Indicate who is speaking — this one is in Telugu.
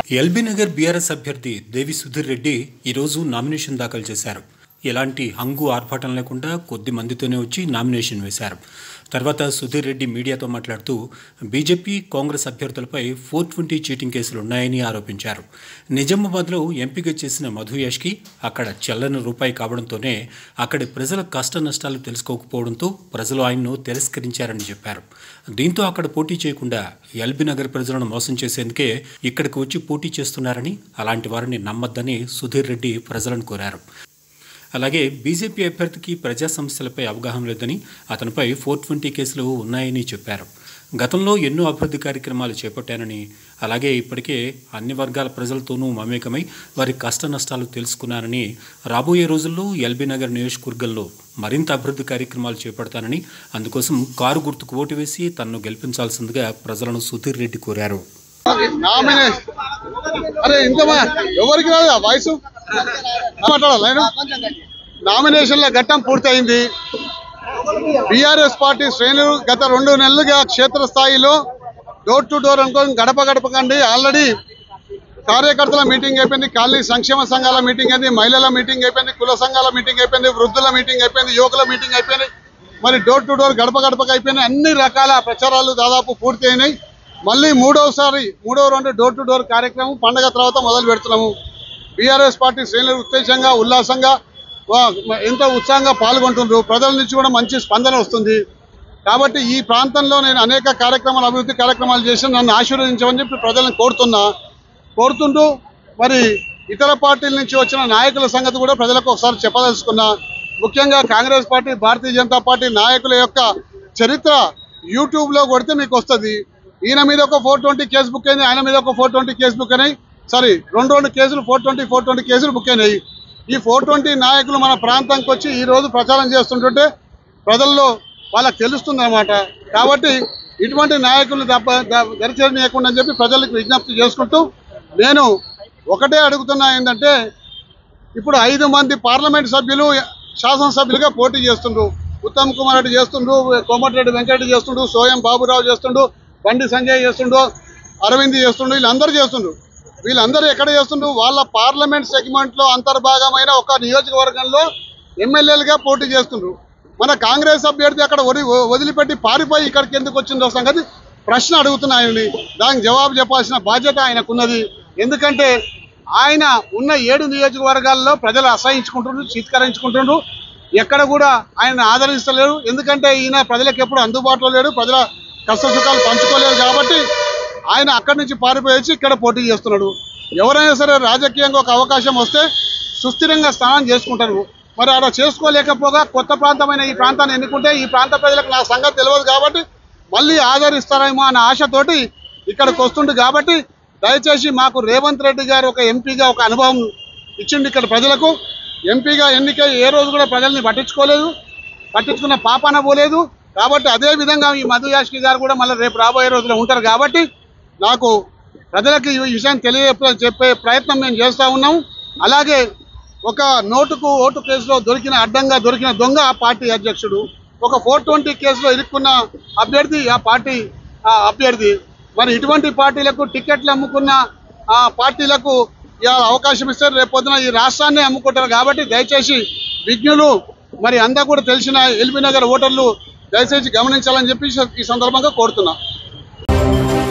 Speaker 1: ఎల్బీ నగర్ బీఆర్ఎస్ అభ్యర్థి దేవి సుధీర్ రెడ్డి ఈరోజు నామినేషన్ దాఖలు చేశారు ఎలాంటి హంగు ఆర్భాటం లేకుండా కొద్ది మందితోనే వచ్చి నామినేషన్ వేశారు తర్వాత సుధీర్ రెడ్డి మీడియాతో మాట్లాడుతూ బీజేపీ కాంగ్రెస్ అభ్యర్థులపై ఫోర్ ట్వంటీ చీటింగ్ కేసులు ఉన్నాయని ఆరోపించారు నిజామాబాద్లో ఎంపిక చేసిన మధు యాష్కి అక్కడ చెల్లని రూపాయి కావడంతోనే అక్కడి ప్రజల కష్ట నష్టాలు తెలుసుకోకపోవడంతో ప్రజలు ఆయన్ను తిరస్కరించారని చెప్పారు దీంతో అక్కడ పోటీ చేయకుండా ఎల్బీ నగర్ ప్రజలను మోసం చేసేందుకే ఇక్కడికి వచ్చి పోటీ చేస్తున్నారని అలాంటి వారిని నమ్మద్దని సుధీర్ రెడ్డి ప్రజలను కోరారు అలాగే బీజేపీ అభ్యర్థికి ప్రజా సమస్యలపై అవగాహన లేదని అతనిపై ఫోర్ ట్వంటీ కేసులు ఉన్నాయని చెప్పారు గతంలో ఎన్నో అభివృద్ధి కార్యక్రమాలు చేపట్టానని అలాగే ఇప్పటికే అన్ని వర్గాల ప్రజలతోనూ మమేకమై వారి కష్ట నష్టాలు తెలుసుకున్నానని రాబోయే రోజుల్లో ఎల్బీ నగర్ నియోజకవర్గంలో మరింత అభివృద్ధి కార్యక్రమాలు చేపడతానని అందుకోసం కారు గుర్తుకు ఓటు వేసి తనను గెలిపించాల్సిందిగా ప్రజలను సుధీర్ రెడ్డి కోరారు
Speaker 2: నామినేషన్ అరే ఇంతమా ఎవరికి రాదు ఆ వాయిస్ మాట్లాడాలి నేను నామినేషన్ల ఘట్టం పూర్తయింది బీఆర్ఎస్ పార్టీ శ్రేణులు గత రెండు నెలలుగా క్షేత్రస్థాయిలో డోర్ టు డోర్ అనుకోని గడప గడపకండి ఆల్రెడీ కార్యకర్తల మీటింగ్ అయిపోయింది కాలనీ సంక్షేమ సంఘాల మీటింగ్ అయింది మహిళల మీటింగ్ అయిపోయింది కుల సంఘాల మీటింగ్ అయిపోయింది వృద్ధుల మీటింగ్ అయిపోయింది యువకుల మీటింగ్ అయిపోయింది మరి డోర్ టు డోర్ గడప గడపకు అయిపోయింది అన్ని రకాల ప్రచారాలు దాదాపు పూర్తి అయినాయి మళ్ళీ మూడోసారి మూడో రెండు డోర్ టు డోర్ కార్యక్రమం పండగ తర్వాత మొదలు పెడుతున్నాము బీఆర్ఎస్ పార్టీ శ్రేణులు ఉత్తేజంగా ఉల్లాసంగా వా- ఎంతో ఉత్సాహంగా పాల్గొంటున్నారు ప్రజల నుంచి కూడా మంచి స్పందన వస్తుంది కాబట్టి ఈ ప్రాంతంలో నేను అనేక కార్యక్రమాలు అభివృద్ధి కార్యక్రమాలు చేసి నన్ను ఆశీర్వదించమని చెప్పి ప్రజలను కోరుతున్నా కోరుతుంటూ మరి ఇతర పార్టీల నుంచి వచ్చిన నాయకుల సంగతి కూడా ప్రజలకు ఒకసారి చెప్పదలుచుకున్నా ముఖ్యంగా కాంగ్రెస్ పార్టీ భారతీయ జనతా పార్టీ నాయకుల యొక్క చరిత్ర యూట్యూబ్లో కొడితే మీకు వస్తుంది ఈయన మీద ఒక ఫోర్ ట్వంటీ కేసు బుక్ అయింది ఆయన మీద ఒక ఫోర్ ట్వంటీ కేసు బుక్ అయినాయి సారీ రెండు రెండు కేసులు ఫోర్ ట్వంటీ ఫోర్ ట్వంటీ కేసులు బుక్ అయినాయి ఈ ఫోర్ ట్వంటీ నాయకులు మన ప్రాంతానికి వచ్చి ఈ రోజు ప్రచారం చేస్తుంటుంటే ప్రజల్లో వాళ్ళకి తెలుస్తుంది అనమాట కాబట్టి ఇటువంటి నాయకులు దప్ప దరిచేయకుండా అని చెప్పి ప్రజలకు విజ్ఞప్తి చేసుకుంటూ నేను ఒకటే అడుగుతున్నా ఏంటంటే ఇప్పుడు ఐదు మంది పార్లమెంట్ సభ్యులు శాసనసభ్యులుగా పోటీ చేస్తుండ్రు ఉత్తమ్ కుమార్ రెడ్డి చేస్తుండ్రు కోమటిరెడ్డి వెంకటరెడ్డి చేస్తుండ్రు సోయం బాబురావు చేస్తుండ్రు బండి సంజయ్ చేస్తుండ్రు అరవింద్ చేస్తుండ్రు వీళ్ళందరూ చేస్తుండ్రు వీళ్ళందరూ ఎక్కడ చేస్తుండ్రు వాళ్ళ పార్లమెంట్ సెగ్మెంట్లో అంతర్భాగమైన ఒక నియోజకవర్గంలో ఎమ్మెల్యేలుగా పోటీ చేస్తుండ్రు మన కాంగ్రెస్ అభ్యర్థి అక్కడ వరి- వదిలిపెట్టి పారిపోయి ఇక్కడికి ఎందుకు వచ్చిందో సంగతి ప్రశ్న అడుగుతున్నా ఆయనని దానికి జవాబు చెప్పాల్సిన బాధ్యత ఆయనకున్నది ఎందుకంటే ఆయన ఉన్న ఏడు నియోజకవర్గాల్లో ప్రజలు అసహించుకుంటుండ్రు చీత్కరించుకుంటుండ్రు ఎక్కడ కూడా ఆయన ఆదరిస్తలేరు ఎందుకంటే ఈయన ప్రజలకు ఎప్పుడు అందుబాటులో లేడు ప్రజల కష్ట సుఖాలు పంచుకోలేరు కాబట్టి ఆయన అక్కడి నుంచి పారిపోయి వచ్చి ఇక్కడ పోటీ చేస్తున్నాడు ఎవరైనా సరే రాజకీయంగా ఒక అవకాశం వస్తే సుస్థిరంగా స్నానం చేసుకుంటారు మరి అలా చేసుకోలేకపోగా కొత్త ప్రాంతమైన ఈ ప్రాంతాన్ని ఎన్నుకుంటే ఈ ప్రాంత ప్రజలకు నా సంగతి తెలియదు కాబట్టి మళ్ళీ ఆదరిస్తారేమో అన్న ఆశతోటి ఇక్కడికి వస్తుండు కాబట్టి దయచేసి మాకు రేవంత్ రెడ్డి గారు ఒక ఎంపీగా ఒక అనుభవం ఇచ్చిండు ఇక్కడ ప్రజలకు ఎంపీగా ఎన్నికై ఏ రోజు కూడా ప్రజల్ని పట్టించుకోలేదు పట్టించుకున్న పాపాన పోలేదు కాబట్టి అదే విధంగా ఈ మధు యాష్కి గారు కూడా మళ్ళీ రేపు రాబోయే రోజుల్లో ఉంటారు కాబట్టి నాకు ప్రజలకు ఈ విషయం తెలియ చెప్పే ప్రయత్నం మేము చేస్తూ ఉన్నాం అలాగే ఒక నోటుకు ఓటు కేసులో దొరికిన అడ్డంగా దొరికిన దొంగ ఆ పార్టీ అధ్యక్షుడు ఒక ఫోర్ ట్వంటీ కేసులో ఇరుక్కున్న అభ్యర్థి ఆ పార్టీ ఆ అభ్యర్థి మరి ఇటువంటి పార్టీలకు టికెట్లు అమ్ముకున్న ఆ పార్టీలకు ఇవాళ అవకాశం ఇస్తే రేపు పొద్దున ఈ రాష్ట్రాన్ని అమ్ముకుంటారు కాబట్టి దయచేసి విజ్ఞులు మరి అంతా కూడా తెలిసిన ఎల్బీ నగర్ ఓటర్లు దయచేసి గమనించాలని చెప్పి ఈ సందర్భంగా కోరుతున్నా